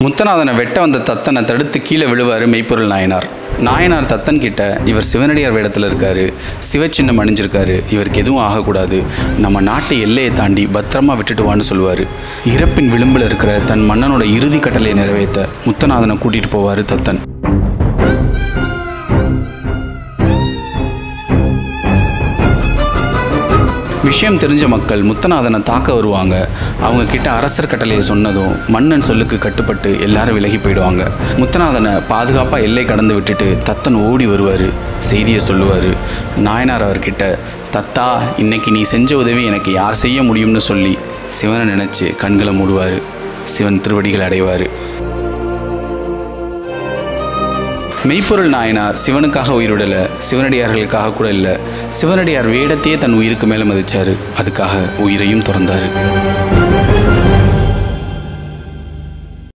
முத்தநாதனை வெட்ட வந்த தத்தனை தடுத்து கீழே விழுவார் மெய்ப்பொருள் நாயனார் நாயனார் தத்தன் கிட்ட இவர் சிவனடியார் வேடத்தில் இருக்காரு சிவச்சின்னம் அணிஞ்சிருக்காரு இவருக்கு எதுவும் ஆகக்கூடாது நம்ம நாட்டு எல்லையை தாண்டி பத்திரமா விட்டுட்டு வான்னு சொல்லுவார் இறப்பின் விளிம்பில் இருக்கிற தன் மன்னனோட இறுதி கட்டளையை நிறைவேற்ற முத்தநாதனை கூட்டிகிட்டு போவார் தத்தன் விஷயம் தெரிஞ்ச மக்கள் முத்தநாதனை தாக்க வருவாங்க அவங்க கிட்ட அரசர் கட்டளையை சொன்னதும் மன்னன் சொல்லுக்கு கட்டுப்பட்டு எல்லாரும் விலகி போயிடுவாங்க முத்தநாதனை பாதுகாப்பாக எல்லை கடந்து விட்டுட்டு தத்தன் ஓடி வருவார் செய்தியை சொல்லுவார் நாயனார் அவர்கிட்ட தத்தா இன்னைக்கு நீ செஞ்ச உதவி எனக்கு யார் செய்ய முடியும்னு சொல்லி சிவனை நினச்சி கண்களை மூடுவார் சிவன் திருவடிகள் அடைவார் மெய்ப்பொருள் நாயனார் சிவனுக்காக உயிரிடல சிவனடியார்களுக்காக கூட இல்லை சிவனடியார் வேடத்தையே தன் உயிருக்கு மேலே மதிச்சாரு அதுக்காக உயிரையும் துறந்தாரு